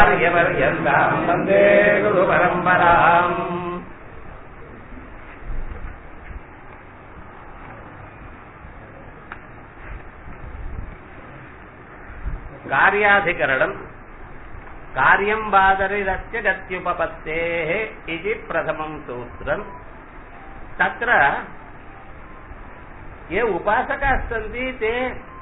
आचार्यपर्यन्ताम् वन्दे गुरुपरम्पराम् कार्याधिकरणम् कार्यम् बादरिरस्य गत्युपपत्तेः इति प्रथमम् सूत्रम् तत्र ये उपासकाः सन्ति ते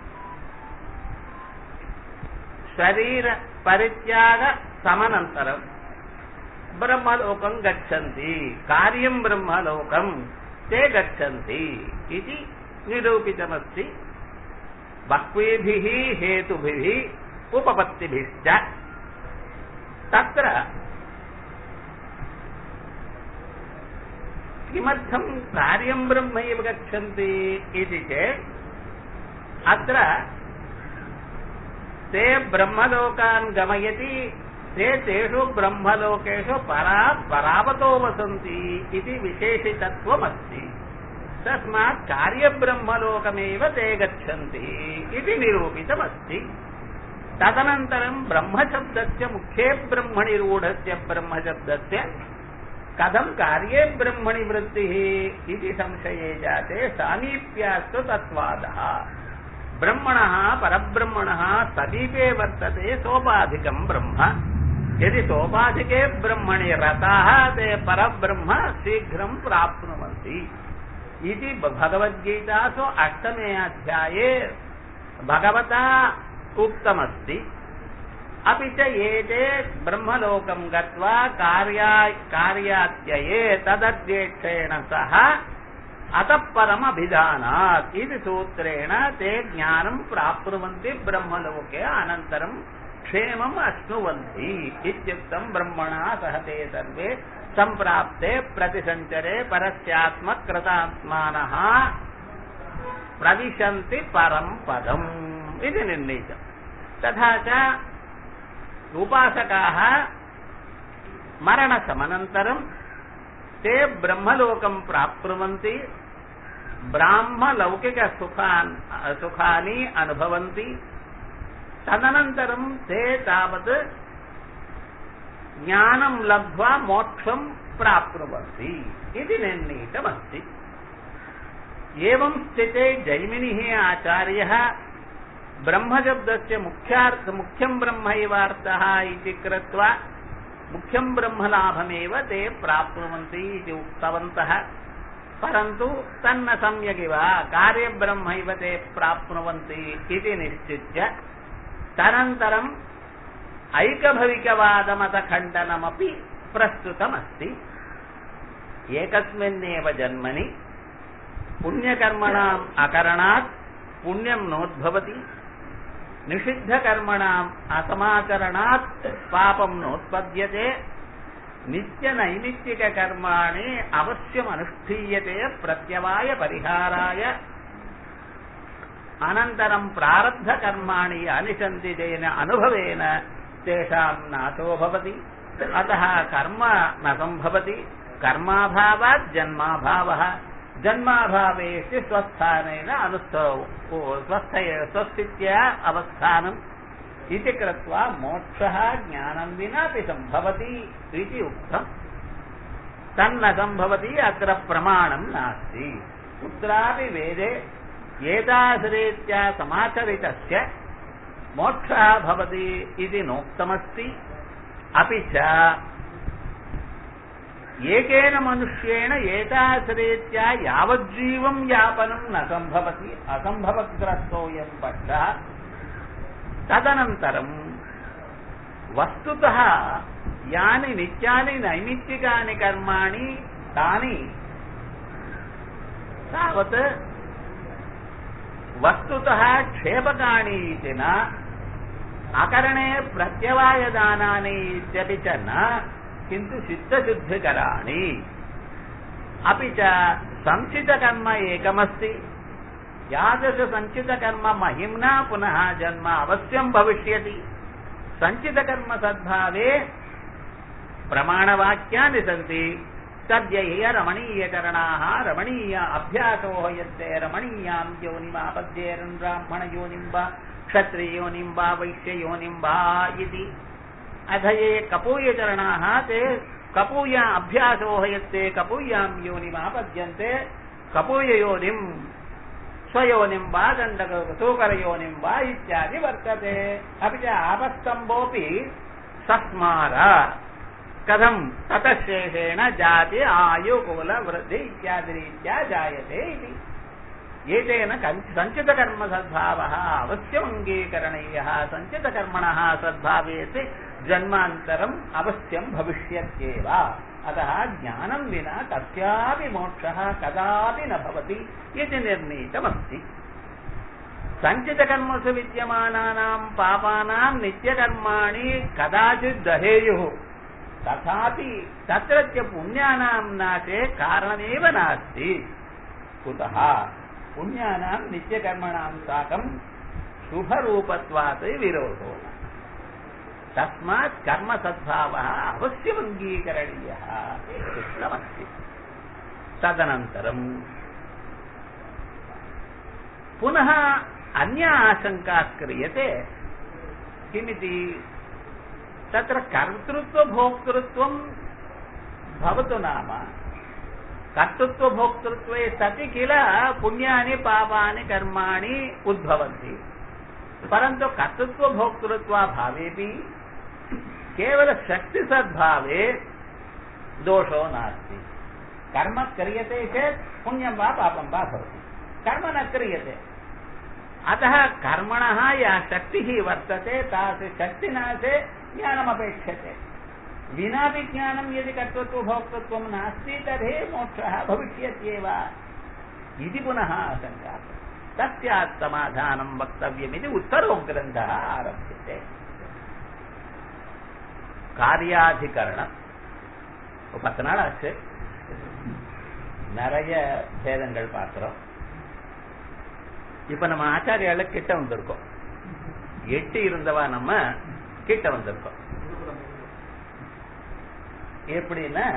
शरीरपरित्याग समनन्तरम् ब्रह्मलोकम् गच्छन्ति कार्यम् ब्रह्मलोकम् ते गच्छन्ति इति निरूपितमस्ति बह्वीभिः हेतुभिः उपपत्तिभिश्च तत्र किमर्थं कार्यं ब्रह्मैव गच्छन्ति इति चेत् अत्र ते ब्रह्मलोकान् गमयति ते तेषु ब्रह्मलोकेषु परा परावतो वसन्ति इति विशेषितत्वमस्ति तस्मात् कार्यब्रह्मलोकमेव ते गच्छन्ति इति निरूपितमस्ति तदनन्तरं ब्रह्मशब्दस्य मुख्ये ब्रह्मणि रूढस्य ब्रह्मशब्दस्य कथं कार्ये ब्रह्मणि वृत्तिः इति संशये जाते सामीप्यास्तु तत्त्वादः ब्रह्मणः परब्रह्मणः समीपे वर्तते सोपाधिकं ब्रह्म यदि सोपाधिके ब्रह्मणि रताः ते परब्रह्म शीघ्रं प्राप्नुवन्ति इति भगवद्गीतासु अष्टमे अध्याये भगवता उक्तमस्ति अपि च एते ब्रह्मलोकं गत्वा कार्या कार्यात्यये तदध्यक्षेण सह अतः परमभिधानात् इति सूत्रेण ते ज्ञानं प्राप्नुवन्ति ब्रह्मलोके अनन्तरं क्षेमम् अश्नुवन्ति इत्युक्तं ब्रह्मणा सह ते सर्वे सम्प्राप्ते प्रतिसञ्चरे परस्यात्मकृतात्मानः प्रविशन्ति परं पदम् इति निर्णीतम् तथा च उपासकाः मरणसमनन्तरं ते ब्रह्मलोकं प्राप्नुवन्ति ब्राह्मलौकिकसुखान् सुखानि अनुभवन्ति तदनन्तरं ते तावत् ज्ञानं लब्ध्वा मोक्षं प्राप्नुवन्ति इति निर्णीतमस्ति एवं स्थिते जैमिनिः आचार्यः ब्रह्मशब्दस्य मुख्यार्थ मुख्यं ब्रह्मैवार्थः इति कृत्वा मुख्यं ब्रह्मलाभमेव ते प्राप्नुवन्ति इति उक्तवन्तः परन्तु तन्न सम्यगिव कार्यब्रह्मैव ते प्राप्नुवन्ति इति निश्चित्य तदनन्तरम् ऐकभविकवादमतखण्डनमपि प्रस्तुतमस्ति एकस्मिन्नेव जन्मनि पुण्यकर्मणाम् अकरणात् पुण्यं नोद्भवति निषिद्धकर्मणाम् असमाचरणात् पापं नोत्पद्यते नित्यनैमित्तिककर्माणि अवश्यमनुष्ठीयते प्रत्यवायपरिहाराय अनन्तरं प्रारब्धकर्माणि यानि सन्ति तेन अनुभवेन तेषां नाशो भवति अतः कर्म न सम्भवति कर्माभावात् जन्माभावः जन्माभावेषु स्वस्थानेन अनुस्थौ स्वस्थ स्वस्थित्या अवस्थानम् इति कृत्वा मोक्षः ज्ञानं विनापि सम्भवति इति उक्तम् तन्न सम्भवति अत्र प्रमाणं नास्ति कुत्रापि वेदे एतादृरीत्या समाचरितस्य मोक्षः भवति इति नोक्तमस्ति अपि च एकेन मनुष्येण एतादृरीत्या यावज्जीवं यापनं न सम्भवति असम्भवग्रस्तोऽयं पक्षः तदनन्तरं वस्तुतः यानि नित्यानि नैमित्तिकानि कर्माणि तानि तावत् वस्तुतः क्षेपकाणि इति न अकरणे प्रत्यवायदानानि इत्यपि च न किन्तु चित्तशुद्धिकराणि अपि च सञ्चितकर्म एकमस्ति यादृशसञ्चितकर्म महिम्ना पुनः जन्म अवश्यं भविष्यति सञ्चितकर्मसद्भावे प्रमाणवाक्यानि सन्ति तद्यैः रमणीयकरणाः रमणीय अभ्यासो यत्ते रमणीयां योनिमापद्येरन् ब्राह्मणयोनिं वा क्षत्रियोनिं वा वैश्ययोनिं वा इति अथ ये कपूयचरणाः ते कपूया अभ्यासो यत्ते कपूयाम् योनिमापद्यन्ते कपूययोनिम् स्वयोनिम् वा दण्डकसूकरयोनिम् वा इत्यादि वर्तते अपि च आपस्तम्भोऽपि सस्मार कथम् ततशेषेण जाति आयुकुलवृद्धि इत्यादिरीत्या जायते इति एतेन सञ्चितकर्मसद्भावः अवश्यमङ्गीकरणीयः सञ्चितकर्मणः सद्भावेत् जन्मान्तरम् अवश्यम् भविष्यत्येव अतः ज्ञानम् विना कस्यापि मोक्षः कदापि न भवति इति निर्णीतमस्ति सञ्चितकर्मसु विद्यमानानाम् पापानाम् नित्यकर्माणि कदाचित् दहेयुः तथापि तत्रत्य पुण्यानाम् नाशे कारणमेव नास्ति कुतः पुण्यानाम् नित्यकर्मणाम् साकम् शुभरूपत्वात् विरोधो तस्मात् कर्मसद्भावः अवश्यमङ्गीकरणीयः कृष्णमस्ति तदनन्तरम् पुनः अन्या आशङ्का क्रियते किमिति तत्र कर्तृत्वभोक्तृत्वम् भवतु नाम कर्तृत्वभोक्तृत्वे सति किल पुण्यानि पापानि कर्माणि उद्भवन्ति परन्तु कर्तृत्वभोक्तृत्वाभावेऽपि केवलशक्तिसद्भावे दोषो नास्ति कर्म क्रियते चेत् पुण्यं वा पापं वा भवति कर्म न क्रियते अतः कर्मणः या शक्तिः वर्तते तासु शक्तिनाशे ज्ञानमपेक्षते विनापि ज्ञानं यदि कर्तृत्वभोक्तृत्वं नास्ति तर्हि मोक्षः भविष्यत्येव इति पुनः आशङ्का तस्यात् समाधानं वक्तव्यमिति उत्तरो ग्रन्थः आरभ्यते காரியாதிகரணம் பத்து நாள் ஆச்சு நிறைய பேதங்கள் பார்க்கிறோம் இப்ப நம்ம ஆச்சாரியால கிட்ட வந்திருக்கோம் எட்டு இருந்தவா நம்ம கிட்ட வந்திருக்கோம் எப்படின்னா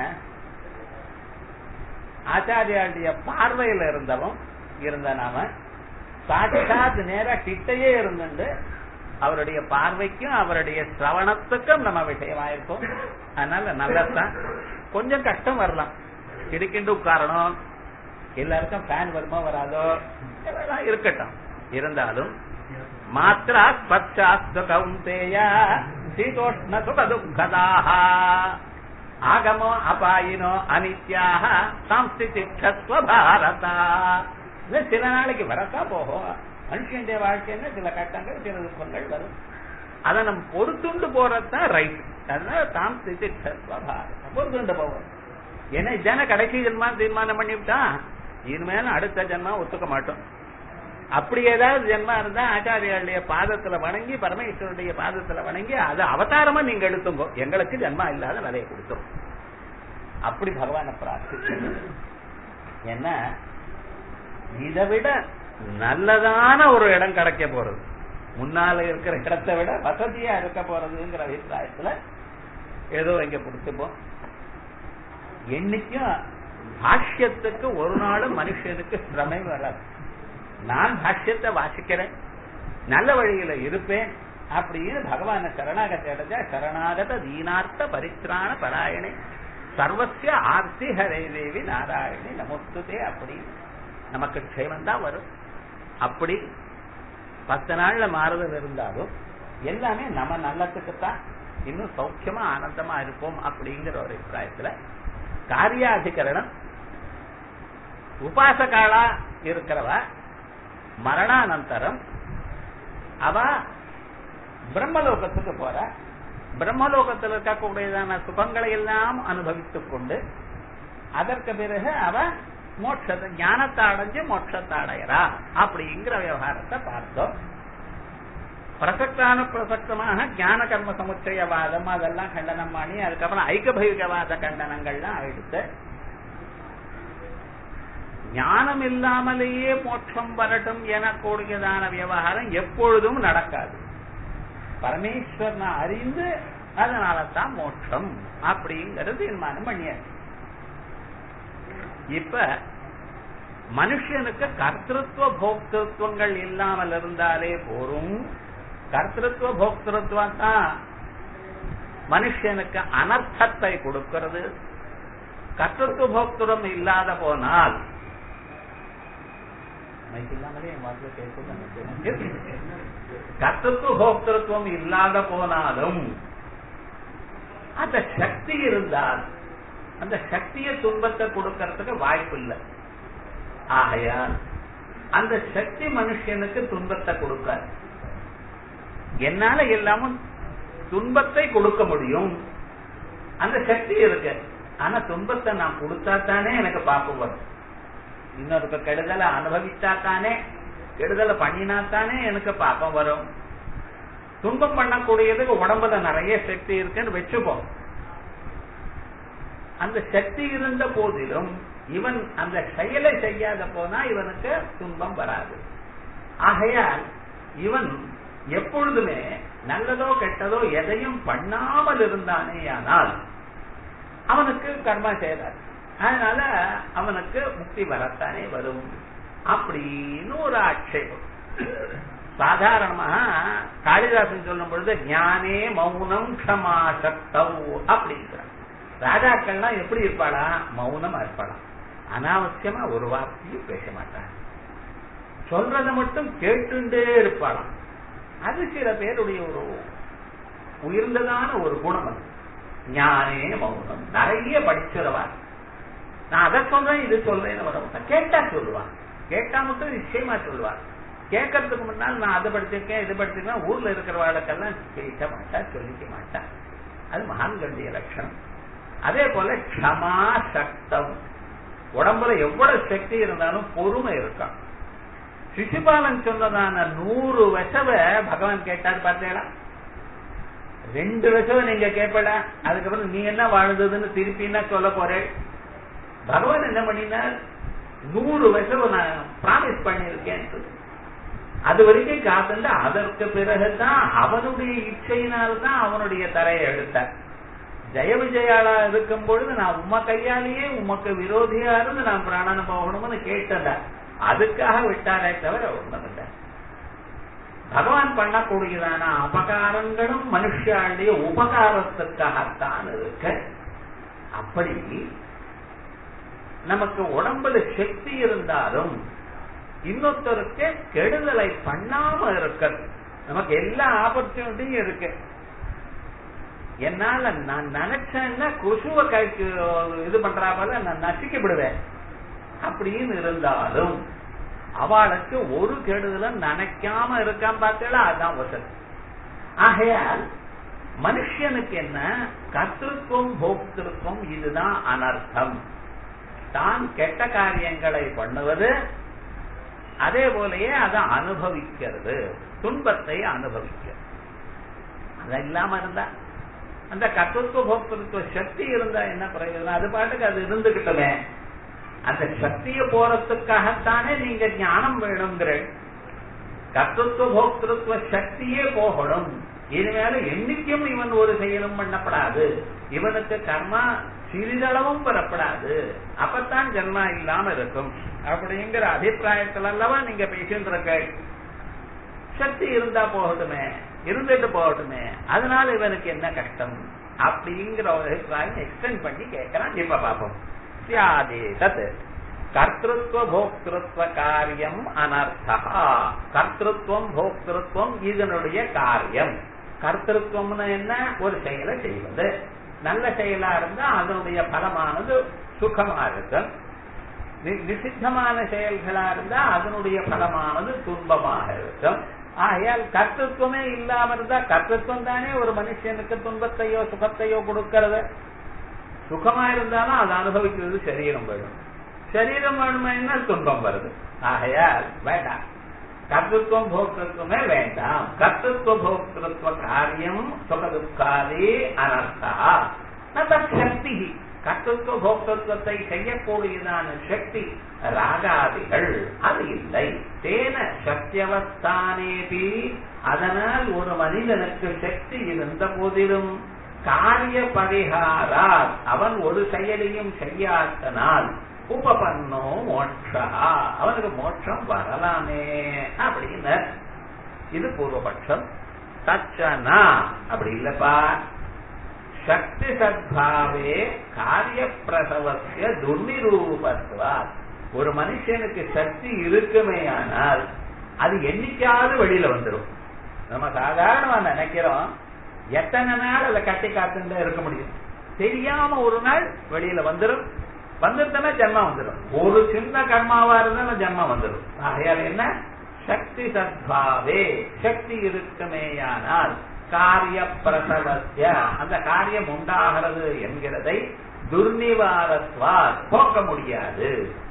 ஆச்சாரியாளுடைய பார்வையில இருந்தவன் இருந்த நாம சாட்சாத் நேரா கிட்டையே இருந்துட்டு அவருடைய பார்வைக்கும் அவருடைய சிரவணத்துக்கும் நம்ம விஷயமாயிருக்கும் அதனால நல்லதுதான் கொஞ்சம் கஷ்டம் வரலாம் இடுக்கிண்டு உட்காரணும் எல்லாருக்கும் ஃபேன் வருமோ வராதோ இதெல்லாம் இருக்கட்டும் இருந்தாலும் மாத்திரா ஸ்பர்ஷாஸ்து கௌந்தேய சீதோஷ்ண சுக துக்கதாக ஆகமோ அபாயினோ அனித்யாக சாம்ஸ்திதிக்ஷத்வ பாரதா இது சில நாளைக்கு வரக்கா போகும் மனுஷனுடைய வாழ்க்கைன்னு சில கட்டங்கள் சில துக்கங்கள் வரும் அதை நம்ம பொறுத்துண்டு போறதுதான் ரைட் அதனால தாம் ஸ்திதிக்ஷத்வ பாரதம் பொறுத்துண்டு போவோம் ஏன்னா இதான கடைசி ஜென்மா தீர்மானம் பண்ணிவிட்டான் இனிமேல அடுத்த ஜென்மா ஒத்துக்க மாட்டோம் அப்படி ஏதாவது ஜென்மா இருந்தா ஆச்சாரியாளுடைய பாதத்துல வணங்கி பரமேஸ்வருடைய பாதத்துல வணங்கி அது அவதாரமா நீங்க எடுத்துங்கோ எங்களுக்கு ஜென்மா இல்லாத நிலையை கொடுத்துரும் அப்படி பகவான பிரார்த்தி என்ன இதை விட நல்லதான ஒரு இடம் கிடைக்க போறது முன்னால இருக்கிற இடத்தை விட வசதியா இருக்க போறதுங்கிற அபிப்பிராயத்துல ஏதோ இங்க பிடிச்சுப்போம் என்னைக்கும் பாஷ்யத்துக்கு ஒரு நாளும் மனுஷனுக்கு சிரமை வராது நான் பாஷ்யத்தை வாசிக்கிறேன் நல்ல வழியில இருப்பேன் அப்படின்னு பகவான சரணாகத்தை அடைஞ்சா சரணாகத தீனார்த்த பரித்ராண பராயணே சர்வசிய ஆர்த்தி ஹரே தேவி நாராயணி நமஸ்துதே அப்படி நமக்கு க்ஷேமம் தான் வரும் அப்படி பத்து நாள்ல மாறுதல் இருந்தாலும் எல்லாமே நம்ம நல்லத்துக்குத்தான் இன்னும் சௌக்கியமா ஆனந்தமா இருப்போம் அப்படிங்கிற ஒரு அபிப்பிராயத்துல காரியாதிகரணம் உபாசகாலா இருக்கிறவ மரணானந்தரம் அவ பிரம்மலோகத்துக்கு போற பிரம்மலோகத்தில் இருக்கக்கூடியதான சுகங்களை எல்லாம் அனுபவித்துக் கொண்டு அதற்கு பிறகு அவ மோட்சத்தை ஞானத்தை அடைஞ்சு மோட்சத்தை அடையறா அப்படிங்கிற விவகாரத்தை பார்த்தோம் பிரசக்தான பிரசக்தமாக ஞான கர்ம சமுச்சயவாதம் அதெல்லாம் கண்டனம் பண்ணி அதுக்கப்புறம் ஐக்கபைகவாத கண்டனங்கள்லாம் ஆயிடுத்து ஞானம் இல்லாமலேயே மோட்சம் வரட்டும் எனக்கூடியதான விவகாரம் எப்பொழுதும் நடக்காது பரமேஸ்வரனை அறிந்து அதனால தான் மோட்சம் அப்படிங்கிறது தீர்மானம் பண்ணியாச்சு இப்ப மனுஷனுக்கு கர்த்தத்துவ போக்திருத்துவங்கள் இல்லாமல் இருந்தாலே போரும் கர்த்தத்துவ போக்திருத்துவம் தான் மனுஷனுக்கு அனர்த்தத்தை கொடுக்கிறது கர்த்தத்துவ போக்துரம் இல்லாத போனால் மைக் இல்லாமலே என் வாக்குல கேட்கும் கர்த்தத்துவ போக்திருத்துவம் இல்லாத போனாலும் அந்த சக்தி இருந்தால் அந்த சக்திய துன்பத்தை கொடுக்கறதுக்கு வாய்ப்பு இல்லை ஆகையால் அந்த சக்தி மனுஷனுக்கு துன்பத்தை கொடுக்காது என்னால எல்லாமும் துன்பத்தை கொடுக்க முடியும் அந்த சக்தி இருக்கு ஆனா துன்பத்தை நான் கொடுத்தா தானே எனக்கு பாப்பம் வரும் இன்னொருக்கு கெடுதலை அனுபவிச்சா தானே கெடுதலை பண்ணினா தானே எனக்கு பாப்பம் வரும் துன்பம் பண்ணக்கூடியதுக்கு உடம்புல நிறைய சக்தி இருக்குன்னு வச்சுப்போம் அந்த சக்தி இருந்த போதிலும் இவன் அந்த செயலை செய்யாத போனா இவனுக்கு துன்பம் வராது ஆகையால் இவன் எப்பொழுதுமே நல்லதோ கெட்டதோ எதையும் பண்ணாமல் இருந்தானேயானால் அவனுக்கு கர்மா செய்தார் அதனால அவனுக்கு முக்தி வரத்தானே வரும் அப்படின்னு ஒரு ஆட்சேபம் சாதாரணமா காளிதாசன் சொல்லும் பொழுது ஞானே மௌனம் க்ஷமா சக்தவ் அப்படிங்கிறார் ராஜாக்கள்லாம் எப்படி இருப்பாளா மௌனமா இருப்பாளாம் அனாவசியமா ஒரு வார்த்தையும் பேச மாட்டாங்க சொல்றத மட்டும் கேட்டுண்டே இருப்பாளாம் அது சில பேருடைய ஒரு உயர்ந்ததான ஒரு குணம் அது ஞானே மௌனம் நிறைய படிச்சிருவா நான் அதை சொல்றேன் இது சொல்றேன்னு வர மாட்டேன் கேட்டா சொல்லுவான் கேட்டா மட்டும் நிச்சயமா சொல்லுவான் கேட்கறதுக்கு முன்னால் நான் அதை படிச்சிருக்கேன் இது படிச்சிருக்கேன் ஊர்ல இருக்கிறவாளுக்கெல்லாம் பேச மாட்டா சொல்லிக்க மாட்டா அது மகான்களுடைய லட்சணம் அதே போல க்ஷமா சக்தம் உடம்புல எவ்வளவு சக்தி இருந்தாலும் பொறுமை இருக்கான் சிசுபாலன் சொன்னதான நூறு விஷவ பகவான் கேட்டார் பார்த்தீங்களா ரெண்டு விஷவ நீங்க கேட்பட அதுக்கப்புறம் நீ என்ன வாழ்ந்ததுன்னு திருப்பின்னா சொல்ல போறேன் பகவான் என்ன பண்ணினார் நூறு விஷவ நான் பிராமிஸ் பண்ணியிருக்கேன் அது வரைக்கும் காத்துண்டு அதற்கு பிறகுதான் அவனுடைய இச்சையினால்தான் அவனுடைய தரையை எடுத்தார் ஜெய விஜயாளா இருக்கும் பொழுது நான் உம கையாலேயே உமக்கு விரோதியா இருந்து நான் பிராணன போகணும்னு கேட்டதா அதுக்காக விட்டாரே தவிர ஒண்ணுமில்லை பகவான் பண்ணக்கூடியதான அபகாரங்களும் மனுஷாளுடைய உபகாரத்துக்காகத்தான் இருக்க அப்படி நமக்கு உடம்புல சக்தி இருந்தாலும் இன்னொருத்தருக்கு கெடுதலை பண்ணாம இருக்க நமக்கு எல்லா ஆப்பர்ச்சுனிட்டியும் இருக்கு என்னால நான் நினைச்சேன்னா கொசுவை கைக்கு இது பண்றா போல நான் நசிக்கப்படுவேன் அப்படின்னு இருந்தாலும் அவளுக்கு ஒரு கெடுதலும் நினைக்காம இருக்கான் பார்த்தா அதான் வசதி ஆகையால் மனுஷனுக்கு என்ன கத்திருத்துவம் போக்திருத்துவம் இதுதான் அனர்த்தம் தான் கெட்ட காரியங்களை பண்ணுவது அதே போலயே அதை அனுபவிக்கிறது துன்பத்தை அனுபவிக்கிறது அது இல்லாம இருந்தா அந்த கர்த்தத்துவ போக்திருத்துவ சக்தி இருந்தா என்ன பிரயோஜனம் அது பாட்டுக்கு அது இருந்துகிட்டுமே அந்த சக்தியை போறதுக்காகத்தானே நீங்க ஞானம் வேணுங்கிற கர்த்தத்துவ போக்திருத்துவ சக்தியே போகணும் இனிமேல என்னைக்கும் இவன் ஒரு செயலும் பண்ணப்படாது இவனுக்கு கர்மா சிறிதளவும் பெறப்படாது அப்பத்தான் ஜென்மா இல்லாம இருக்கும் அப்படிங்கிற அபிப்பிராயத்துல அல்லவா நீங்க பேசிட்டு இருக்க சக்தி இருந்தா போகட்டுமே இருந்துட்டு போகட்டுமே அதனால இவனுக்கு என்ன கஷ்டம் அப்படிங்கிற ஒரு அபிப்பிராயம் எக்ஸ்டெண்ட் பண்ணி கேட்கிறான் இப்ப பாப்போம் சியாதேதத் கர்த்திருவ போக்திருத்வ காரியம் அனர்த்தா கர்த்திருவம் போக்திருத்துவம் இதனுடைய காரியம் கர்த்திருவம்னு என்ன ஒரு செயலை செய்வது நல்ல செயலா இருந்தா அதனுடைய பலமானது சுகமா இருக்கும் நிஷித்தமான செயல்களா இருந்தா அதனுடைய பலமானது துன்பமாக இருக்கும் ஆகையால் கர்த்தத்துவமே இல்லாம இருந்தா கர்த்தத்துவம் தானே ஒரு மனுஷனுக்கு துன்பத்தையோ சுகத்தையோ கொடுக்கிறது சுகமா இருந்தாலும் அதை அனுபவிக்கிறது சரீரம் வேணும் சரீரம் வேணுமைன்னா துன்பம் வருது ஆகையால் வேண்டாம் கர்த்தத்துவம் போக்திருத்துவமே வேண்டாம் கர்த்தத்துவ போக்திருத்துவ காரியம் சுகதுக்காதே அனர்த்தா சக்தி கர்த்தத்துவ போக்திருத்துவத்தை செய்யக்கூடியதான சக்தி ராகாதிகள் அது இல்லை தேன சத்தியவஸ்தானேபி அதனால் ஒரு மனிதனுக்கு சக்தி இருந்த போதிலும் காரிய பரிகாரா அவன் ஒரு செயலையும் செய்யாதனால் உபபன்னோ மோட்சா அவனுக்கு மோட்சம் வரலாமே அப்படின்னு இது பூர்வபட்சம் தச்சனா அப்படி இல்லப்பா சக்தி சத்பாவே காரிய பிரசவசிய துர்நிரூபத்வா ஒரு மனுஷனுக்கு சக்தி இருக்குமே ஆனால் அது என்னைக்காவது வெளியில வந்துடும் நம்ம சாதாரணமா நினைக்கிறோம் எத்தனை நாள் அதை கட்டி காத்துட்டு இருக்க முடியும் தெரியாம ஒரு நாள் வெளியில வந்துடும் வந்துருந்தா ஜென்மம் வந்துடும் ஒரு சின்ன கர்மாவா இருந்தாலும் ஜென்மம் வந்துடும் ஆகையால் என்ன சக்தி சத்பாவே சக்தி இருக்குமேயானால் காரிய பிரசவசிய அந்த காரியம் உண்டாகிறது என்கிறதை துர்நிவாரத்வா போக்க முடியாது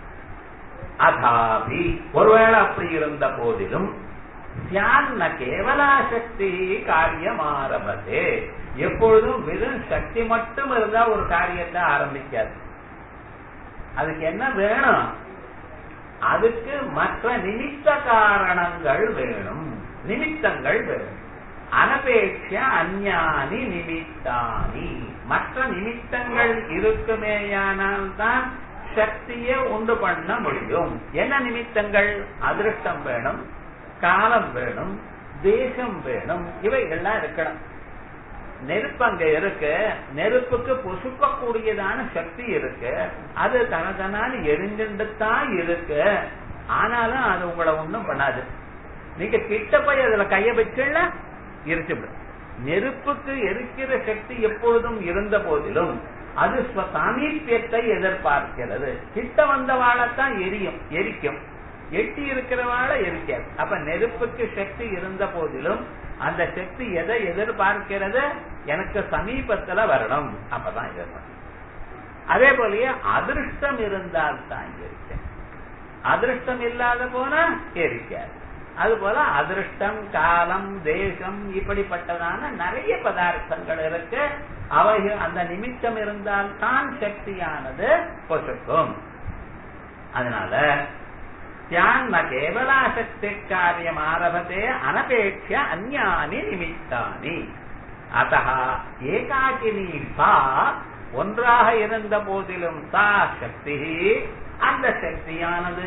அதாபி ஒருவேளை அப்படி இருந்த போதிலும் தியான கேவலா சக்தி காரியம் ஆரம்பத்தே எப்பொழுதும் வெறும் சக்தி மட்டும் இருந்தா ஒரு காரியத்தை ஆரம்பிக்காது அதுக்கு என்ன வேணும் அதுக்கு மற்ற நிமித்த காரணங்கள் வேணும் நிமித்தங்கள் வேணும் அனபேட்ச அஞ்ஞானி நிமித்தானி மற்ற நிமித்தங்கள் இருக்குமேயானால் தான் சக்தியை உண்டு பண்ண முடியும் என்ன நிமித்தங்கள் அதிருஷ்டம் வேணும் காலம் வேணும் தேசம் வேணும் இவைகள்லாம் இருக்கணும் நெருப்பு அங்க இருக்கு நெருப்புக்கு பொசுக்கக்கூடியதான சக்தி இருக்கு அது தனதனால் எரிஞ்சுட்டு தான் இருக்கு ஆனாலும் அது உங்களை ஒண்ணும் பண்ணாது நீங்க கிட்ட போய் அதுல கைய வச்சுல எரிச்சுவிடும் நெருப்புக்கு எரிக்கிற சக்தி எப்பொழுதும் இருந்த போதிலும் அது சாமீபியத்தை எதிர்பார்க்கிறது கிட்ட வந்த வாழைத்தான் எரியும் எரிக்கும் எட்டி இருக்கிற வாழை எரிக்காது அப்ப நெருப்புக்கு சக்தி இருந்த போதிலும் அந்த சக்தி எதை எதிர்பார்க்கிறது எனக்கு சமீபத்துல வரணும் அப்பதான் எதிர்பார்க்கும் அதே போலயே அதிருஷ்டம் இருந்தால் தான் எரிக்க அதிருஷ்டம் இல்லாத போனா எரிக்காது அது போல அதிருஷ்டம் காலம் தேசம் இப்படிப்பட்டதான நிறைய பதார்த்தங்கள் இருக்கு அவைகள் அந்த நிமித்தம் இருந்தால் தான் சக்தியானது பொசுக்கும் அதனால தியான கேவலாசக்தி காரியம் ஆரம்பத்தே அனபேட்ச அந்யானி நிமித்தானி அத்த ஏகாக்கினி சா ஒன்றாக இருந்த போதிலும் சா சக்தி அந்த சக்தியானது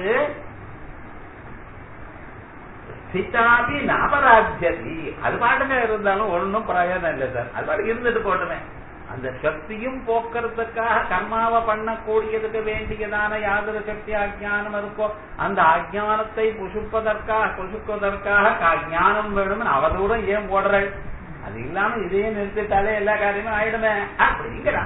ஸ்திதாபி நாபராஜ்யதி அது பாட்டுங்க இருந்தாலும் ஒன்னும் பிரயோஜனம் இல்லை சார் அது பாட்டு இருந்துட்டு போட்டுமே அந்த சக்தியும் போக்குறதுக்காக கர்மாவை பண்ணக்கூடியதுக்கு வேண்டியதான யாதொரு சக்தி அஜானம் இருக்கோ அந்த அஜானத்தை புசுப்பதற்காக புசுக்குவதற்காக ஞானம் வேணும்னு அவதூறம் ஏன் போடுறாள் அது இல்லாம இதையே நிறுத்திட்டாலே எல்லா காரியமும் ஆயிடுமே அப்படிங்கிறான்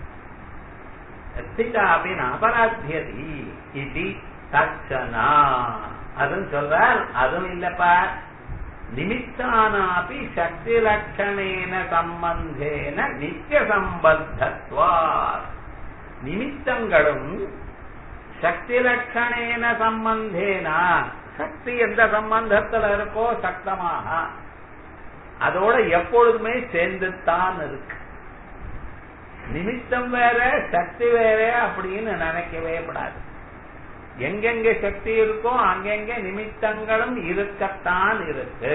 ஸ்திதாபின் அபராத்தியதி இது தச்சனா அதுன்னு சொல்றார் அதுவும் இல்லப்பா நிமித்தானாபி சக்தி லட்சணேன சம்பந்தேன நித்திய சம்பத்தத்வா நிமித்தங்களும் சக்தி லட்சணேன சம்பந்தேனா சக்தி எந்த சம்பந்தத்துல இருக்கோ சக்தமாக அதோட எப்பொழுதுமே சேர்ந்துத்தான் இருக்கு நிமித்தம் வேற சக்தி வேற அப்படின்னு நினைக்கவே கூடாது எங்கெங்க சக்தி இருக்கோ அங்கெங்க நிமித்தங்களும் இருக்கத்தான் இருக்கு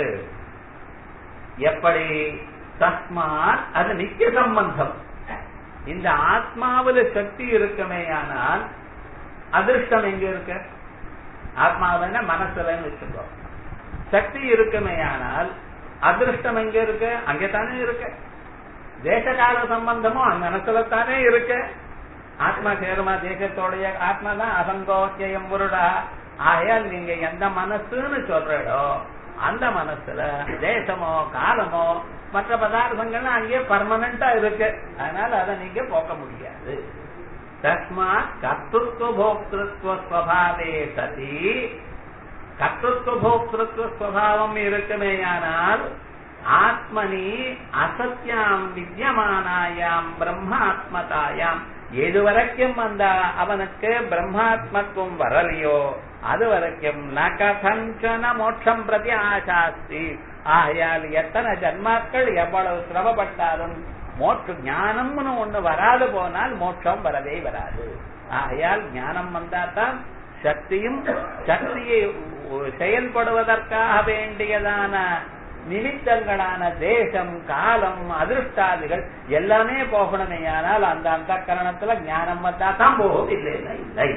எப்படி தஸ்மாத் அது நித்திய சம்பந்தம் இந்த ஆத்மாவில சக்தி இருக்குமே ஆனால் அதிர்ஷ்டம் எங்க இருக்கு ஆத்மாவில மனசுலன்னு வச்சுக்கோ சக்தி இருக்குமே ஆனால் அதிர்ஷ்டம் எங்க இருக்கு அங்கதானே இருக்கு தேசகால சம்பந்தமும் அந்த மனசுல தானே இருக்கு ஆத்மா சேருமா தேசத்தோடைய ஆத்மா தான் அசங்கோக்கியம் புருடா ஆகையால் நீங்க எந்த மனசுன்னு சொல்றடோ அந்த மனசுல தேசமோ காலமோ மற்ற பதார்த்தங்கள்லாம் அங்கேயே பர்மனண்டா இருக்கு அதனால அதை நீங்க போக்க முடியாது தஸ்மாத் கர்த்தத்துவ போக்திருத்துவ ஸ்வபாவே சதி கர்த்தத்துவ போக்திருத்துவ ஸ்வபாவம் இருக்குமேயானால் ஆத்மனி அசத்தியாம் வித்யமானாயாம் பிரம்மாத்மதாயாம் எது வரைக்கும் அந்த அவனுக்கு பிரம்மாத்மத்துவம் வரலையோ அது வரைக்கும் ந கதஞ்சன மோட்சம் பிரதி ஆசாஸ்தி ஆகையால் எத்தனை ஜன்மாக்கள் எவ்வளவு சிரமப்பட்டாலும் மோட்ச ஞானம்னு ஒண்ணு வராது போனால் மோட்சம் வரவே வராது ஆகையால் ஞானம் வந்தாதான் சக்தியும் சக்தியை செயல்படுவதற்காக வேண்டியதான நிமித்தங்களான தேசம் காலம் அதிருஷ்டாதிகள் எல்லாமே போகணுமே ஆனால் அந்த அந்த கரணத்துல ஞானம் வந்தா தான் போகும் இல்லைன்னா இல்லை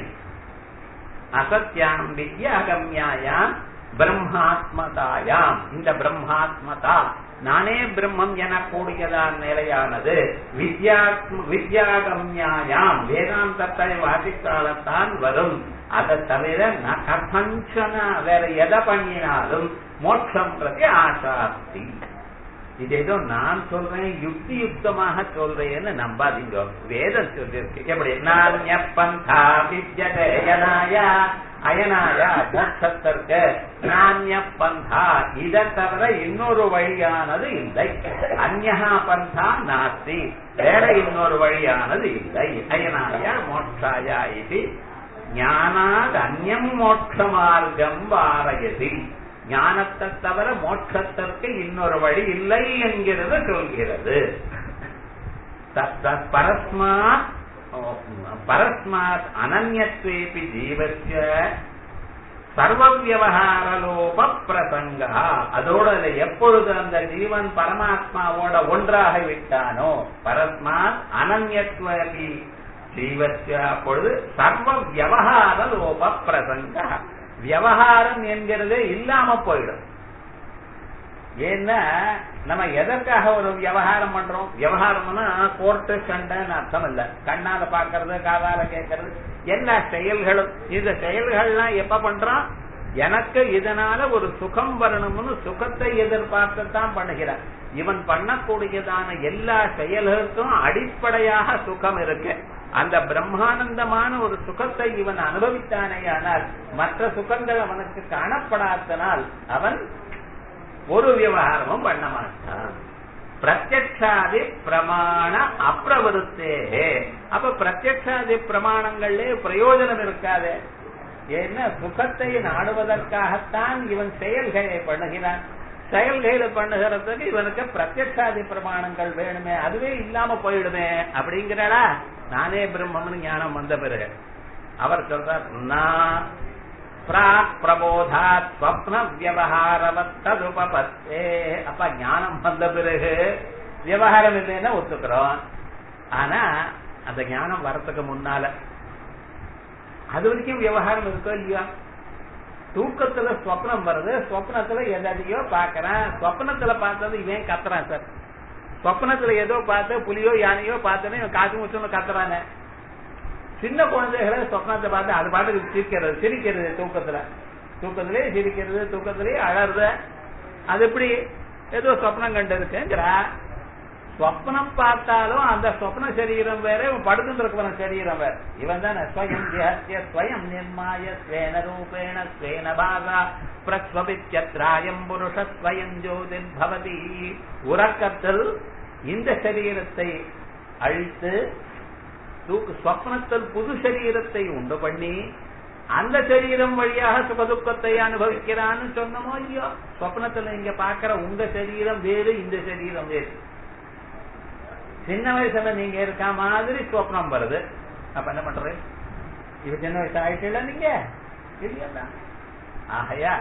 அசத்தியாம் வித்யாகம்யாயாம் பிரம்மாத்மதாயாம் இந்த பிரம்மாத்மதா நானே பிரம்மம் என கூடியதான் நிலையானது வித்யா வித்யாகம்யாயாம் வேதாந்தத்தை வாசித்தால்தான் வரும் அதை தவிர ந கர்மஞ்சன வேற எதை பண்ணினாலும் மோட்சம் பிரதி ஆசாஸ்தி இது ஏதோ நான் சொல்றேன் யுக்தி யுக்தமாக சொல்றேன்னு நம்பாதீங்க வேதம் சொல்லிருக்கு எப்படி நானிய பந்தா வித்யதேயனாய அயனாய மோட்சத்திற்கு நானிய பந்தா இதை தவிர இன்னொரு வழியானது இல்லை அந்யகா பந்தா நாஸ்தி வேற இன்னொரு வழியானது இல்லை அயனாய மோட்சாய இது ஞானாத் அந்யம் மோட்ச மார்க்கம் வாரயதி ஞானத்தை தவிர மோட்சத்திற்கு இன்னொரு வழி இல்லை என்கிறது சொல்கிறது பரஸ்மாத் பரஸ்மாத் அனன்யத்வேபி ஜீவஸ்ய சர்வ வியவகாரலோப பிரசங்க அதோட எப்பொழுது அந்த ஜீவன் பரமாத்மாவோட ஒன்றாக விட்டானோ பரஸ்மாத் அனன்யத்வபி ஜீவஸ்ய அப்பொழுது சர்வ வியவகார லோப பிரசங்க விவகாரம் என்கிறதே இல்லாம போயிடும் ஏன்னா நம்ம எதற்காக ஒரு விவகாரம் பண்றோம் விவகாரம்னா கோர்ட்டு சண்டைன்னு அர்த்தம் இல்ல கண்ணால பாக்குறது காதால கேட்கறது எல்லா செயல்களும் இந்த செயல்கள்லாம் எப்ப பண்றோம் எனக்கு இதனால ஒரு சுகம் வரணும்னு சுகத்தை எதிர்பார்த்து தான் பண்ணுகிறார் இவன் பண்ணக்கூடியதான எல்லா செயல்களுக்கும் அடிப்படையாக சுகம் இருக்கு அந்த பிரம்மானந்தமான ஒரு சுகத்தை இவன் அனுபவித்தானே ஆனால் மற்ற சுகங்கள் அவனுக்கு காணப்படாதனால் அவன் ஒரு விவகாரமும் பண்ண மாட்டான் பிரத்யக்ஷாதி பிரமாண அப்பிரவருத்தே அப்ப பிரத்யக்ஷாதி பிரமாணங்கள்ல பிரயோஜனம் இருக்காது ஏன்னா சுகத்தை நாடுவதற்காகத்தான் இவன் செயல்களை பண்ணுகிறான் செயல்களை பண்ணுகிறதுக்கு இவனுக்கு பிரத்யக்ஷாதி பிரமாணங்கள் வேணுமே அதுவே இல்லாம போயிடுமே அப்படிங்கிறாளா நானே பிரம்மம்னு ஞானம் வந்த பிறகு அவர் சொல்றார் நான் பிராக் பிரபோதாத் ஸ்வப்ன வியவகாரவத்ததுபத்தே அப்ப ஞானம் வந்த பிறகு விவகாரம் இல்லைன்னா ஒத்துக்கிறோம் ஆனா அந்த ஞானம் வரத்துக்கு முன்னால அது வரைக்கும் விவகாரம் இருக்கோ இல்லையா தூக்கத்துல ஸ்வப்னம் வருது ஸ்வப்னத்துல எதையோ பாக்குறேன் ஸ்வப்னத்துல பார்த்தது இவன் கத்துறான் சார் ஸ்வப்னத்துல ஏதோ பார்த்து புலியோ யானையோ பார்த்தோன்னே இவன் காசு முச்சுன்னு கத்துறானே சின்ன குழந்தைகளை சொப்னத்தை பார்த்து அது பாட்டுக்கு சிரிக்கிறது சிரிக்கிறது தூக்கத்துல தூக்கத்திலே சிரிக்கிறது தூக்கத்திலே அழறது அது எப்படி ஏதோ சொப்னம் கண்டு இருக்குங்கிறா சொப்னம் பார்த்தாலும் அந்த சொப்ன சரீரம் வேற இவன் படுத்துட்டு இருக்கிற சரீரம் வேற இவன் தானே ஸ்வயம் ஜிஹத்ய ஸ்வயம் நிர்மாய ஸ்வேன ரூபேண ஸ்வேன பாகா பிரஸ்வபித்யத்ராயம் புருஷ ஸ்வயம் ஜோதிர் பவதி உறக்கத்தில் இந்த சரீரத்தை அழித்து தூக்கு ஸ்வப்னத்தில் புது சரீரத்தை உண்டு பண்ணி அந்த சரீரம் வழியாக சுகதுக்கத்தை அனுபவிக்கிறான்னு சொன்னமோ இல்லையோ ஸ்வப்னத்துல இங்க பாக்குற உங்க சரீரம் வேறு இந்த சரீரம் வேறு சின்ன வயசுல நீங்க இருக்க மாதிரி ஸ்வப்னம் வருது அப்ப என்ன பண்றது இப்ப சின்ன வயசு ஆயிட்டு நீங்க இல்லையா ஆகையா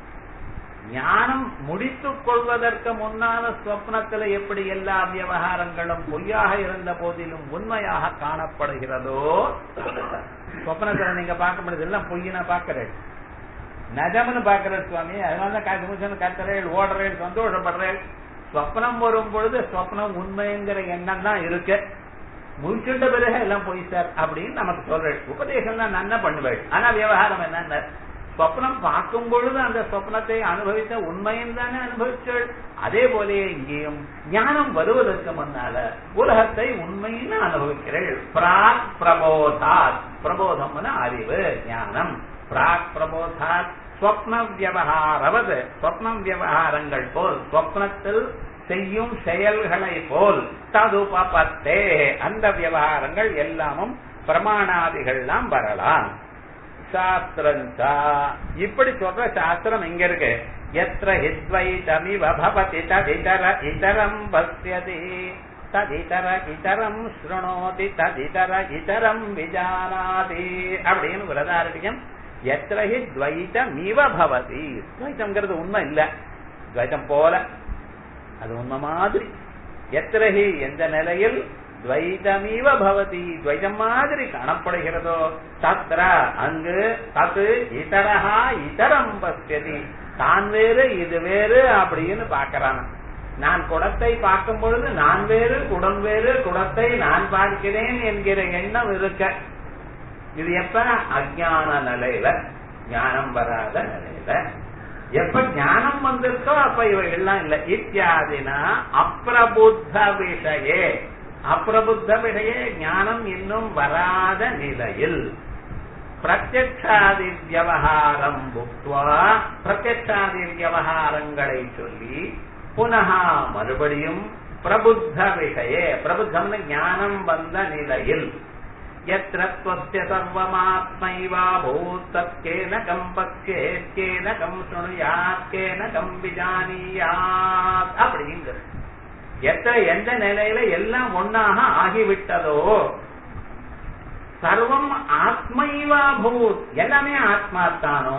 ஞானம் முடித்துக் கொள்வதற்கு முன்னால ஸ்வப்னத்துல எப்படி எல்லா விவகாரங்களும் பொய்யாக இருந்த போதிலும் உண்மையாக காணப்படுகிறதோ ஸ்வப்னத்துல நீங்க பார்க்க முடியாது எல்லாம் பொய்யினா பாக்குறேன் நஜம்னு பாக்குறேன் சுவாமி அதனாலதான் காசு முடிச்சு கத்துறேன் ஓடுறேன் சந்தோஷப்படுறேன் ஸ்வப்னம் வரும் பொழுது ஸ்வப்னம் உண்மைங்கிற எண்ணம் தான் இருக்கு முடிச்சுட்ட பிறகு எல்லாம் பொய் சார் அப்படின்னு நமக்கு சொல்றேன் உபதேசம் தான் நன்ன பண்ணுவேன் ஆனா விவகாரம் என்ன ஸ்வப்னம் பார்க்கும் பொழுது அந்த ஸ்வப்னத்தை அனுபவித்த உண்மையும் தானே அனுபவிச்சள் அதே போலே இங்கேயும் ஞானம் வருவதற்கு முன்னால உலகத்தை உண்மைன்னு அனுபவிக்கிறள் பிராக் பிரபோதாத் பிரபோதம்னு அறிவு ஞானம் பிராக் பிரபோதாத் ஸ்வப்ன வியவகாரவது ஸ்வப்னம் வியவகாரங்கள் போல் ஸ்வப்னத்தில் செய்யும் செயல்களை போல் ததுபத்தே அந்த விவகாரங்கள் எல்லாமும் பிரமாணாதிகள்லாம் வரலாம் சாஸ்திரஞ்சா இப்படி சொல்ற சாஸ்திரம் எங்க இருக்கு எத்திர ஹித்வைதமிவ பவதி ததிதர இதரம் பஸ்யதி ததிதர இதரம் ஸ்ருணோதி ததிதர இதரம் விஜானாதி அப்படின்னு விரதாரண்யம் எத்திர ஹி துவைதமிவ பவதி துவைத்தம்ங்கிறது உண்மை இல்ல துவைத்தம் போல அது உண்மை மாதிரி எத்திரஹி எந்த நிலையில் துவைதமீவ பவதி துவைதம் மாதிரி காணப்படுகிறதோ தத்ர அங்கு தத்து இதரஹா இதரம் பசியதி தான் வேறு இது வேறு அப்படின்னு பாக்கிறான் நான் குடத்தை பார்க்கும் பொழுது நான் வேறு குடம் வேறு குடத்தை நான் பார்க்கிறேன் என்கிற எண்ணம் இருக்க இது எப்ப அஜான நிலையில ஞானம் வராத நிலையில எப்ப ஞானம் வந்திருக்கோ அப்ப இவைகள்லாம் இல்ல இத்தியாதினா அப்பிரபுத்த விஷயே அப்பிரபுத்த விஷயே ஞானம் இன்னும் வராத நிலையில் பிரத்யக்ஷாதி வியவகாரம் புக்வா பிரத்யக்ஷாதி வியவகாரங்களை சொல்லி புனக மறுபடியும் பிரபுத்த விஷயே பிரபுத்தம்னு ஞானம் வந்த நிலையில் यत्र त्वस्य सर्वमात्मैवा भूत्तत्केन कम् पश्येत् केन कम् शृणुयात् केन कम् விஜானியாத் அப்படிங்கிறது எத்த எந்த நிலையில எல்லாம் ஒன்னாக ஆகிவிட்டதோ சர்வம் ஆத்மைவா பூத் எல்லாமே ஆத்மாத்தானோ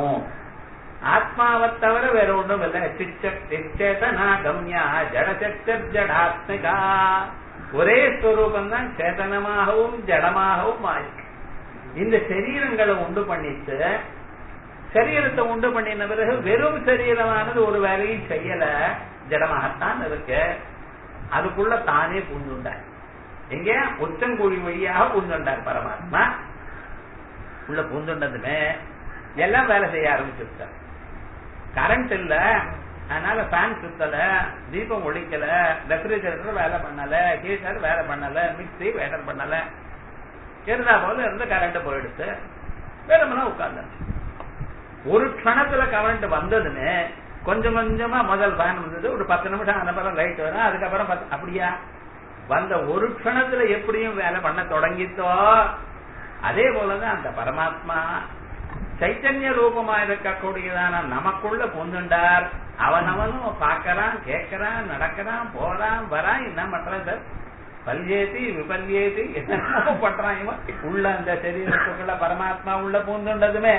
ஆத்மாவை தவிர வேற ஒன்றும் இல்லை சிச்சேதனா கம்யா ஜடசக்தர் ஜடாத்மிகா ஒரே ஸ்வரூபம் தான் சேதனமாகவும் ஜடமாகவும் ஆயிருக்கு இந்த சரீரங்களை உண்டு பண்ணிட்டு சரீரத்தை உண்டு பண்ணின பிறகு வெறும் சரீரமானது ஒரு வேலையும் செய்யல ஜடமாகத்தான் இருக்கு அதுக்குள்ள தானே பூந்துண்டார் எங்க உச்சங்குழி வழியாக பூந்துண்டார் பரமாத்மா உள்ள பூந்துண்டதுமே எல்லாம் வேலை செய்ய ஆரம்பிச்சுட்டார் கரண்ட் இல்ல அதனால ஃபேன் சுத்தல தீபம் ஒழிக்கல ரெஃப்ரிஜரேட்டர் வேலை பண்ணல ஹீட்டர் வேலை பண்ணல மிக்சி வேலை பண்ணல இருந்தா போல இருந்து கரண்ட் போயிடுச்சு வேணும்னா உட்கார்ந்தாச்சு ஒரு க்ஷணத்துல கரண்ட் வந்ததுன்னு கொஞ்சம் கொஞ்சமா முதல் ஃபேன் வந்தது ஒரு பத்து நிமிஷம் அனுப்புறம் லைட் வரும் அதுக்கப்புறம் பத்து அப்படியா வந்த ஒரு க்ஷணத்துல எப்படியும் வேலை பண்ண தொடங்கித்தோ அதே போலதான் அந்த பரமாத்மா சைத்தன்ய ரூபமா இருக்கக்கூடியதான நமக்குள்ள பொந்துண்டார் அவனவனும் பார்க்கறான் கேட்கறான் நடக்கிறான் போறான் வரான் என்ன பண்றான் சார் பல்யேத்தி விபல்யேத்தி என்னென்னமோ பண்றான் இவன் உள்ள அந்த சரீரத்துக்குள்ள பரமாத்மா உள்ள பூந்துண்டதுமே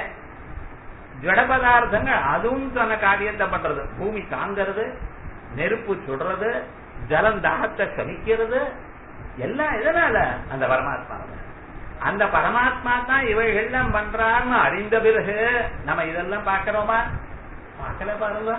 ஜட பதார்த்தங்கள் அதுவும் தன காரியத்தை பண்றது பூமி தாங்கிறது நெருப்பு சுடுறது ஜலம் தாகத்தை சமிக்கிறது எல்லாம் எதனால அந்த பரமாத்மா அந்த பரமாத்மா தான் இவைகள்லாம் பண்றான்னு அறிந்த பிறகு நம்ம இதெல்லாம் பார்க்கிறோமா பார்க்கல பாருங்க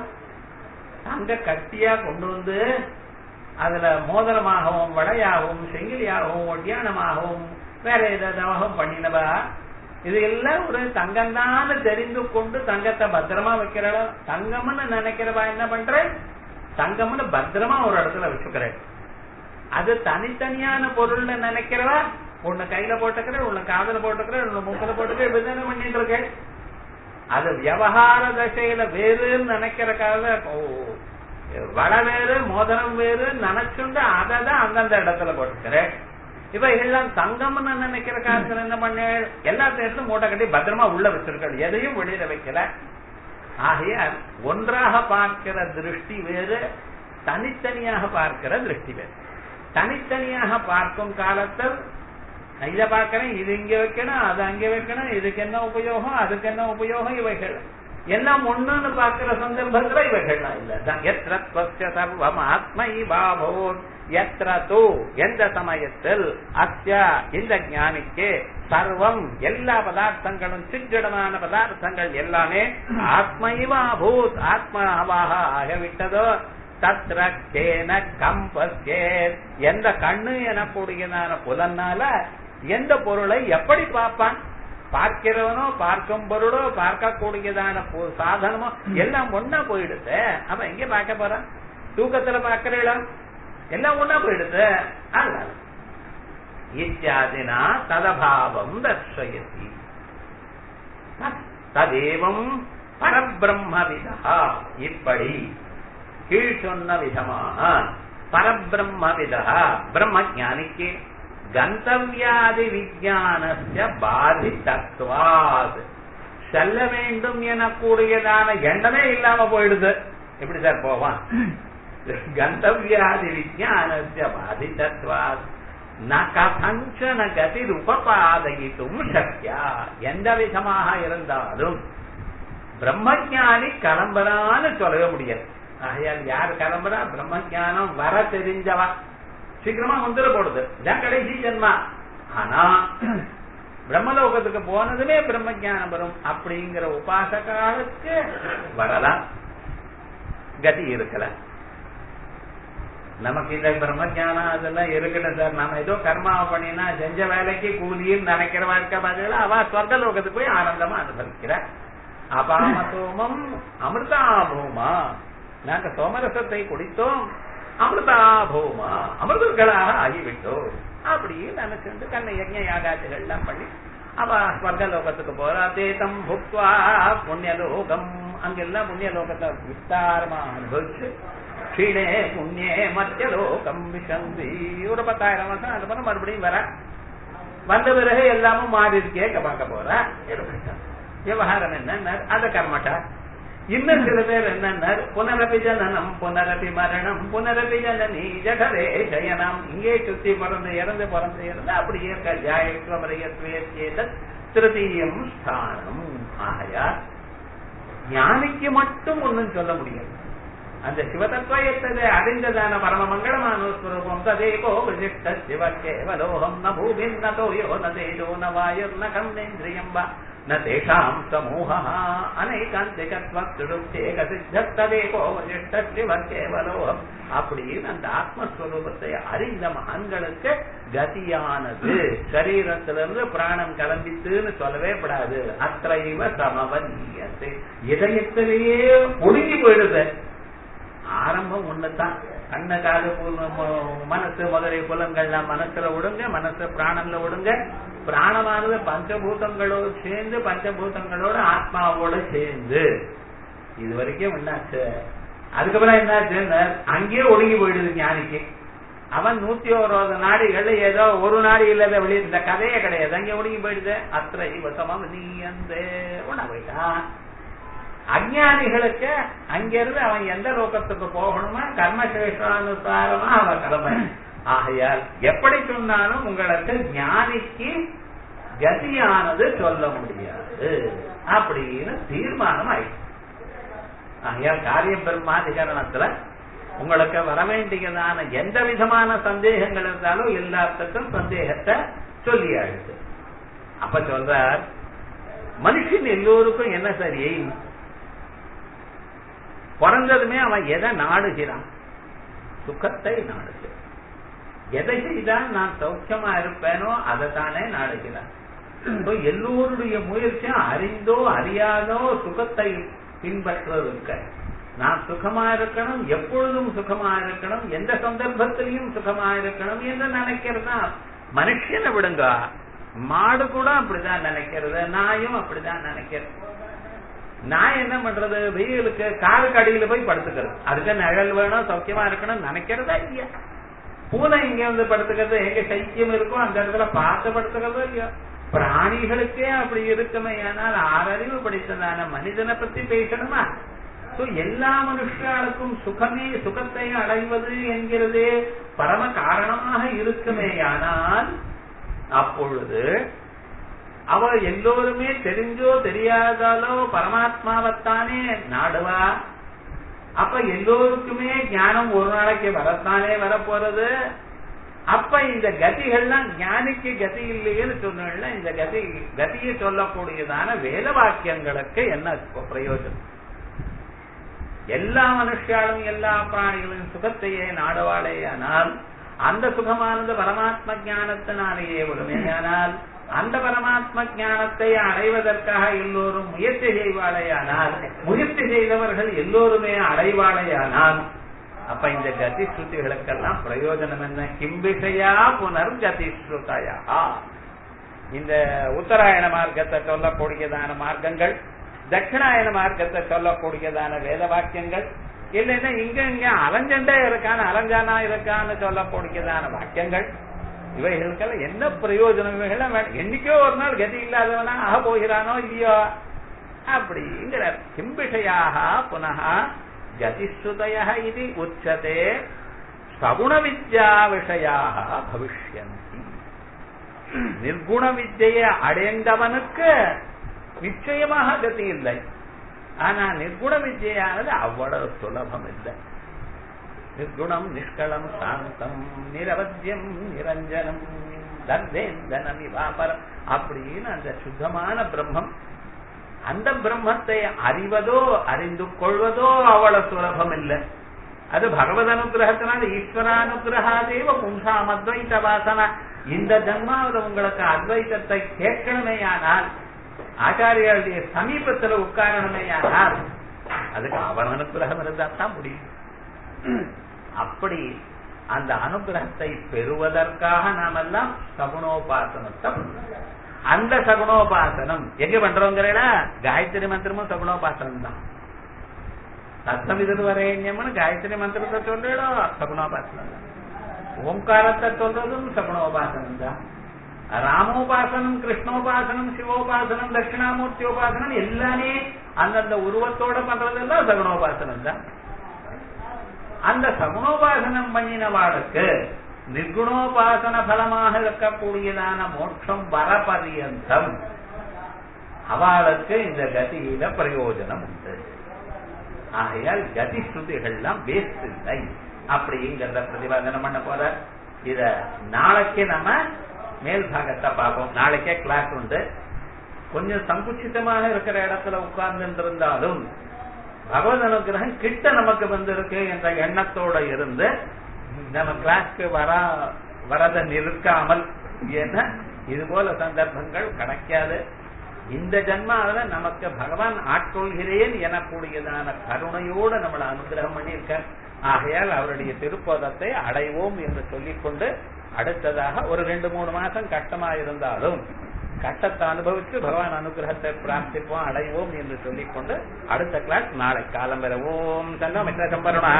தங்க கட்டியா கொண்டு வந்து அதுல மோதிரமாகவும் வளையாகவும் செங்கிலியாகவும் ஒட்டியானமாகவும் வேற ஏதாகவும் பண்ணினவா இது எல்லாம் ஒரு தங்கம் தான் தெரிந்து கொண்டு தங்கத்தை பத்திரமா வைக்கிறவ தங்கம்னு நினைக்கிறவா என்ன பண்ற தங்கம்னு பத்திரமா ஒரு இடத்துல வச்சுக்கிறேன் அது தனித்தனியான பொருள்னு நினைக்கிறவா ஒண்ணு கையில போட்டுக்கிறேன் ஒண்ணு காதல போட்டுக்கிறேன் ஒண்ணு மூக்கல போட்டுக்கிறேன் இப்படிதானே பண்ணிட்டு இருக்கேன் அது விவகார தசையில வேறுன்னு நினைக்கிற கால வட வேறு மோதிரம் வேறு நினைச்சுண்டு அதை தான் அந்தந்த இடத்துல போட்டுக்கிறேன் இப்ப எல்லாம் தங்கம்னு நினைக்கிற காலத்துல என்ன பண்ண எல்லாத்தையும் எடுத்து மூட்டை கட்டி பத்திரமா உள்ள வச்சிருக்க எதையும் வெளியில வைக்கல ஆகையால் ஒன்றாக பார்க்கிற திருஷ்டி வேறு தனித்தனியாக பார்க்கிற திருஷ்டி வேறு தனித்தனியாக பார்க்கும் காலத்தில் இத பாக்கிறேன் இது இங்க வைக்கணும் அது அங்க வைக்கணும் இதுக்கு என்ன உபயோகம் அதுக்கு என்ன உபயோகம் இவைகள் எல்லாம் ஒண்ணுன்னு பாக்குற சந்தர்ப்பத்துல இவைகள்லாம் இல்ல எத்திர சர்வம் ஆத்மை பாபோ எத்திர தூ எந்த சமயத்தில் அஸ்ய இந்த ஞானிக்கு சர்வம் எல்லா பதார்த்தங்களும் சிற்றிடமான பதார்த்தங்கள் எல்லாமே ஆத்மைவா பூத் ஆத்மாவாக ஆகிவிட்டதோ தத்ர கேன கம்பஸ்கே எந்த கண்ணு எனக்கூடியதான புலனால எந்த பொருளை எப்படி பார்ப்பான் பார்க்கிறவனோ பார்க்கும் பொருளோ பார்க்கக்கூடியதான சாதனமோ எல்லாம் ஒன்னா போயிடுது அவன் எங்க பார்க்க போறான் தூக்கத்துல பார்க்கிறீங்களா எல்லாம் ஒன்னா போயிடுது அதனால இத்தியாதினா ததபாவம் தர்ஷயதி ததேவம் பரபிரம்மவிதா இப்படி கீழ் சொன்ன விதமாக பரபிரம்மவிதா பிரம்ம ஜானிக்கு கந்தவியாதி விஜானஸ்ய பாதித்தத்வாத் செல்ல வேண்டும் எனக்கூடியதான எண்ணமே இல்லாம போயிடுது எப்படி சார் போவான் கந்தவியாதி விஜானஸ்ய பாதித்தத்வாத் ந கதஞ்சன கதிர் உபபாதயித்தும் சக்யா எந்த விதமாக இருந்தாலும் பிரம்மஜானி கிளம்புறான்னு சொல்லவே முடியாது ஆகையால் யார் கிளம்புறா பிரம்மஜானம் வர தெரிஞ்சவா சீக்கிரமா வந்துட போடுது இதான் கடைசி ஜென்மா ஆனா பிரம்மலோகத்துக்கு போனதுமே பிரம்ம ஜானம் வரும் அப்படிங்கிற உபாசகாலுக்கு வரலாம் கதி இருக்கல நமக்கு இந்த பிரம்ம ஞானம் அதெல்லாம் இருக்கட்டும் சார் நம்ம ஏதோ கர்மாவை பண்ணினா செஞ்ச வேலைக்கு கூலின்னு நினைக்கிற வாழ்க்கை பதில அவ சொர்க்க லோகத்துக்கு போய் ஆனந்தமா அனுபவிக்கிற அபாமசோமம் அமிர்தாபூமா நாங்க சோமரசத்தை குடித்தோம் அமிர்தாபூமா அமிர்தர்களாக ஆகிவிட்டோம் அப்படின்னு நினைச்சுட்டு கண்ண யஜ்ஞ யாகாதிகள் எல்லாம் பண்ணி அவ ஸ்வர்கலோகத்துக்கு போறா தேதம் புக்வா புண்ணியலோகம் அங்கெல்லாம் புண்ணியலோகத்தை விஸ்தாரமா அனுபவிச்சு க்ஷீணே புண்ணியே மத்தியலோகம் விசந்தி ஒரு பத்தாயிரம் வருஷம் அது பண்ண மறுபடியும் வர வந்த பிறகு எல்லாமும் மாறி இருக்கே பார்க்க போற விவகாரம் என்ன அத கர்மட்டா இன்னும் சில பேர் என்ன புனரபி ஜனனம் புனரபி மரணம் புனரபி ஜனனி ஜடரே ஜயனம் இங்கே சுத்தி பிறந்து இறந்து பிறந்து இறந்து அப்படியே ஜாயத்வமரையத்வேத் திருத்தீயம் ஸ்தானம் ஆகையா ஞானிக்கு மட்டும் ஒன்னும் சொல்ல முடியாது அந்த சிவதத்வயத்ததை அறிந்ததான பரம மங்களமான ஸ்வரூபம் ததேகோ விசிஷ்ட சிவ கேவலோகம் ந பூமின் ந தோயோ ந தேஜோ ந வாயுர் ந கந்தேந்திரியம் வா ந தேஷாம் சமூக அனைகாந்திகத்வத்துடுப்தேக சித்ததேகோ விசிஷ்ட சிவ கேவலோகம் அப்படின்னு அந்த ஆத்மஸ்வரூபத்தை அறிந்த மகான்களுக்கு கதியானது சரீரத்திலிருந்து பிராணம் கிளம்பித்துன்னு சொல்லவே படாது அத்தைவ சமவனியத்தை இதயத்திலேயே ஒடுங்கி போயிடுது ஆரம்பம் ஒண்ணுதான் கண்ண காது மனசு முதலிய புலங்கள்லாம் மனசுல விடுங்க மனசு பிராணம்ல விடுங்க பிராணமானது பஞ்சபூதங்களோடு சேர்ந்து பஞ்சபூதங்களோட ஆத்மாவோட சேர்ந்து இது வரைக்கும் என்னாச்சு அதுக்கப்புறம் என்னாச்சு அங்கேயே ஒடுங்கி போயிடுது ஞானிக்கு அவன் நூத்தி ஒரு நாடிகள் ஏதோ ஒரு நாடி இல்லாத வெளியே இந்த கதையே கிடையாது அங்கே ஒடுங்கி போயிடுது அத்த இவசமம் நீ அந்த உண போயிட்டான் அஜானிகளுக்கு அங்கிருந்து அவன் எந்த லோகத்துக்கு போகணுமா கர்மசேஷானுசாரமா அவன் கடமை ஆகையால் எப்படி சொன்னாலும் உங்களுக்கு ஞானிக்கு கதியானது சொல்ல முடியாது அப்படின்னு தீர்மானம் ஆயிடுச்சு ஆகையால் காரிய பிரம்மாதிகரணத்துல உங்களுக்கு வர வேண்டியதான எந்த விதமான சந்தேகங்கள் இருந்தாலும் எல்லாத்துக்கும் சந்தேகத்தை சொல்லி ஆயிடுச்சு அப்ப சொல்றார் மனுஷன் எல்லோருக்கும் என்ன சரி பிறந்ததுமே அவன் எதை நாடுகிறான் சுகத்தை நாடுகிறான் எதை செய்தால் நான் சௌக்கியமா இருப்பேனோ அதை தானே நாடுகிறான் எல்லோருடைய முயற்சியும் அறிந்தோ அறியாதோ சுகத்தை பின்பற்றுவதற்கு நான் சுகமா இருக்கணும் எப்பொழுதும் சுகமா இருக்கணும் எந்த சந்தர்ப்பத்திலையும் சுகமா இருக்கணும் என்று நினைக்கிறதா மனுஷனை விடுங்க மாடு கூட அப்படிதான் நினைக்கிறது நாயும் அப்படிதான் நினைக்கிறது நான் என்ன பண்றது வெயிலுக்கு காலுக்கு அடியில போய் படுத்துக்கிறது அதுக்கு நிழல் வேணும் சௌக்கியமா இருக்கணும் நினைக்கிறதா இல்லையா பூனை இங்க வந்து படுத்துக்கிறது எங்க சைக்கியம் இருக்கோ அந்த இடத்துல பார்த்து படுத்துக்கிறதோ இல்லையா பிராணிகளுக்கே அப்படி இருக்குமே ஆனால் ஆறறிவு படித்ததான மனிதனை பத்தி பேசணுமா எல்லா மனுஷர்களுக்கும் சுகமே சுகத்தை அடைவது என்கிறது பரம காரணமாக இருக்குமேயானால் அப்பொழுது அவ எல்லோருமே தெரிஞ்சோ தெரியாதாலோ பரமாத்மாவைத்தானே நாடுவா அப்ப எல்லோருக்குமே ஞானம் ஒரு நாளைக்கு வரத்தானே வரப்போறது அப்ப இந்த கதிகள்லாம் ஞானிக்கு கதி இல்லையேன்னு சொன்ன இந்த கதி கதியை சொல்லக்கூடியதான வேத வாக்கியங்களுக்கு என்ன பிரயோஜனம் எல்லா மனுஷாலும் எல்லா பிராணிகளும் சுகத்தையே நாடுவாளேயானால் அந்த சுகமானது பரமாத்ம ஞானத்தினாலேயே ஒருமையானால் அந்த பரமாத்ம ஞானத்தை அடைவதற்காக எல்லோரும் முயற்சி செய்வாளையானால் முயற்சி செய்தவர்கள் எல்லோருமே அடைவாளையானால் அப்ப இந்த கதி ஸ்ருதிகளுக்கெல்லாம் பிரயோஜனம் என்ன கிம்பிஷையா புனர் கதி ஸ்ருதயா இந்த உத்தராயண மார்க்கத்தை சொல்லக்கூடியதான மார்க்கங்கள் தட்சிணாயன மார்க்கத்தை சொல்லக்கூடியதான வேத வாக்கியங்கள் இல்லைன்னா இங்க இங்க அலஞ்சண்டே இருக்கான அலஞ்சானா இருக்கான்னு சொல்லக்கூடியதான வாக்கியங்கள் இவைகளுக்கெல்லாம் என்ன பிரயோஜனம் இவைகள்லாம் என்னைக்கோ ஒரு நாள் கதி இல்லாதவனா ஆக போகிறானோ இல்லையோ அப்படிங்கிற கிம்பிஷயாக புனக கதிஸ்ருதய இது உச்சதே சகுண வித்யா விஷயாக பவிஷ்யந்தி நிர்குண வித்தியை அடைந்தவனுக்கு நிச்சயமாக கதி இல்லை ஆனா நிர்குண வித்யானது அவ்வளவு சுலபம் இல்லை நிர்குணம் நிஷ்களம் சாந்தம் நிரவத்தியம் நிரஞ்சனம் தர்வேந்தனம் இவாபரம் அப்படின்னு அந்த சுத்தமான பிரம்மம் அந்த பிரம்மத்தை அறிவதோ அறிந்து கொள்வதோ அவ்வளவு சுலபம் இல்லை அது பகவத் அனுகிரகத்தினால ஈஸ்வரானுகிரகாதேவ பும்சாம் அத்வைத வாசனா இந்த ஜன்மாவில் உங்களுக்கு அத்வைத்தத்தை கேட்கணுமேயானால் ஆச்சாரியாளுடைய சமீபத்துல உட்காரணுமேயானால் அதுக்கு அவன் அனுகிரகம் இருந்தா தான் முடியும் அப்படி அந்த அனுகிரகத்தை பெறுவதற்காக நாமெல்லாம் சகுணோபாசனத்தை பண்றோம். அந்த சகுணோபாசனம் எங்க பண்றோங்கிறா காயத்ரி மந்திரமும் சகுணோபாசனம் தான் சத்தமிது வரேண்யம்னு காயத்ரி மந்திரத்தை சொல்லிடும் சகுணோபாசனம் தான் ஓம்காரத்தை சொல்றதும் சகுணோபாசனம் தான் ராமோபாசனம் கிருஷ்ணோபாசனம் சிவோபாசனம் தட்சிணாமூர்த்தி உபாசனம் எல்லாமே அந்தந்த உருவத்தோட பண்றதெல்லாம் சகுணோபாசனம் தான் அந்த சகுணோபாசனம் பண்ணினவாளுக்கு நிர்குணோபாசன பலமாக இருக்கக்கூடியதான மோட்சம் வர பரியந்தம் அவளுக்கு இந்த கதியில பிரயோஜனம் உண்டு ஆகையால் கதி ஸ்ருதிகள்லாம் வேஸ்ட் இல்லை அப்படிங்கிறத பிரதிபாதனம் பண்ண போற இத நாளைக்கு நம்ம மேல் பாகத்தை பார்ப்போம் நாளைக்கே கிளாஸ் உண்டு கொஞ்சம் சங்குச்சிதமாக இருக்கிற இடத்துல உட்கார்ந்து இருந்தாலும் பகவத் அனுகிரகம் கிட்ட நமக்கு வந்திருக்கு என்ற எண்ணத்தோட இருந்து நம்ம கிளாஸ்க்கு வர வரத நிற்காமல் ஏன்னா இது போல சந்தர்ப்பங்கள் கிடைக்காது இந்த ஜன்மாவில நமக்கு பகவான் ஆட்கொள்கிறேன் எனக்கூடியதான கருணையோடு நம்மளை அனுகிரகம் பண்ணியிருக்க ஆகையால் அவருடைய திருப்பதத்தை அடைவோம் என்று சொல்லிக்கொண்டு அடுத்ததாக ஒரு ரெண்டு மூணு மாசம் கஷ்டமா இருந்தாலும் கட்டத்தை அனுபவித்து பகவான் அனுகிரகத்தை பிரார்த்திப்போம் அடைவோம் என்று சொல்லிக்கொண்டு அடுத்த கிளாஸ் நாளை காலம் வர ஓம் தன்னோ மித்ர சம்பரணா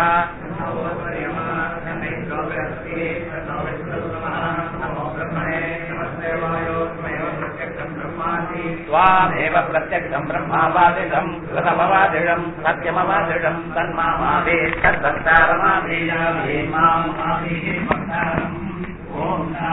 स्वामेव प्रत्यक्षम् ब्रह्मावादिदम् कृतमवादिडम् सत्यमवादिडम् तन्मामादे तद्भक्तारमादेयामे माम् आदेः भक्तारम् ओम्